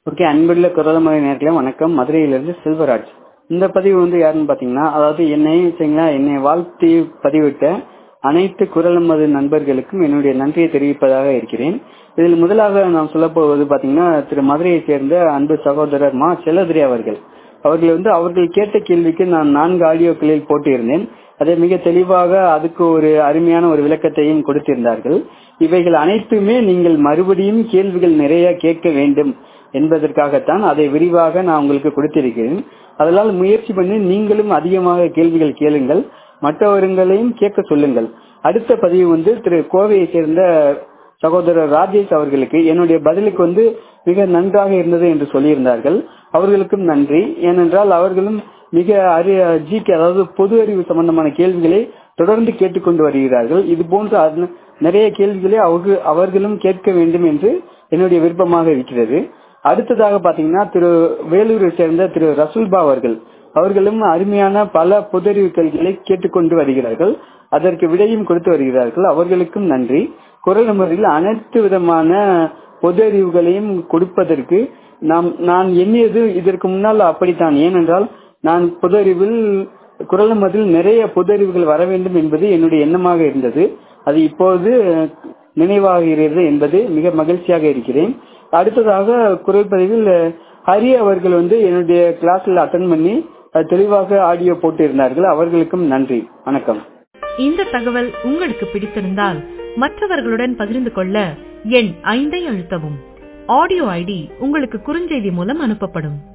okay அன்புள்ள குரலமலை நேர்களே வணக்கம் மதுரையிலிருந்து செல்வராஜ் இந்த பதிவு வந்து யாருன்னு பாத்தீங்கன்னா அதாவது என்னை சரிங்களா என்னை வாழ்த்தி பதிவிட்ட அனைத்து குரலமது நண்பர்களுக்கும் என்னுடைய நன்றியை தெரிவிப்பதாக இருக்கிறேன் இதில் முதலாக நாம் சொல்ல போவது பாத்தீங்கன்னா திரு மதுரையை சேர்ந்த அன்பு சகோதரர் மா செல்லதுரை அவர்கள் அவர்கள் வந்து அவர்கள் கேட்ட கேள்விக்கு நான் நான்கு ஆடியோக்களில் போட்டிருந்தேன் அதை மிக தெளிவாக அதுக்கு ஒரு அருமையான ஒரு விளக்கத்தையும் கொடுத்திருந்தார்கள் இவைகள் அனைத்துமே நீங்கள் மறுபடியும் கேள்விகள் நிறைய கேட்க வேண்டும் என்பதற்காகத்தான் அதை விரிவாக நான் உங்களுக்கு கொடுத்திருக்கிறேன் அதனால் முயற்சி பண்ணி நீங்களும் அதிகமாக கேள்விகள் கேளுங்கள் மற்றவர்களையும் கேட்க சொல்லுங்கள் அடுத்த பதிவு வந்து திரு கோவையை சேர்ந்த சகோதரர் ராஜேஷ் அவர்களுக்கு என்னுடைய பதிலுக்கு வந்து மிக நன்றாக இருந்தது என்று சொல்லியிருந்தார்கள் அவர்களுக்கும் நன்றி ஏனென்றால் அவர்களும் மிக அறி ஜிகே அதாவது பொது அறிவு சம்பந்தமான கேள்விகளை தொடர்ந்து கேட்டுக்கொண்டு வருகிறார்கள் இது போன்ற நிறைய கேள்விகளை அவர்கள் அவர்களும் கேட்க வேண்டும் என்று என்னுடைய விருப்பமாக இருக்கிறது அடுத்ததாக பாத்தீங்கன்னா திரு வேலூரை சேர்ந்த திரு ரசூல்பா அவர்கள் அவர்களும் அருமையான பல பொதறிவு கேள்விகளை கேட்டுக்கொண்டு வருகிறார்கள் அதற்கு விடையும் கொடுத்து வருகிறார்கள் அவர்களுக்கும் நன்றி குரல் முறையில் அனைத்து விதமான பொது அறிவுகளையும் கொடுப்பதற்கு நாம் நான் எண்ணியது இதற்கு முன்னால் அப்படித்தான் ஏனென்றால் நான் பொது அறிவில் குரல் மதில் நிறைய பொது அறிவுகள் வர வேண்டும் என்பது என்னுடைய எண்ணமாக இருந்தது அது இப்போது நினைவாகிறது என்பது மிக மகிழ்ச்சியாக இருக்கிறேன் அடுத்ததாக குரல் பதிவில் ஹரி அவர்கள் வந்து என்னுடைய கிளாஸ்ல அட்டன் பண்ணி தெளிவாக ஆடியோ போட்டு இருந்தார்கள் அவர்களுக்கும் நன்றி வணக்கம் இந்த தகவல் உங்களுக்கு பிடித்திருந்தால் மற்றவர்களுடன் பகிர்ந்து கொள்ள எண் ஐந்தை அழுத்தவும் ஆடியோ ஐடி உங்களுக்கு குறுஞ்செய்தி மூலம் அனுப்பப்படும்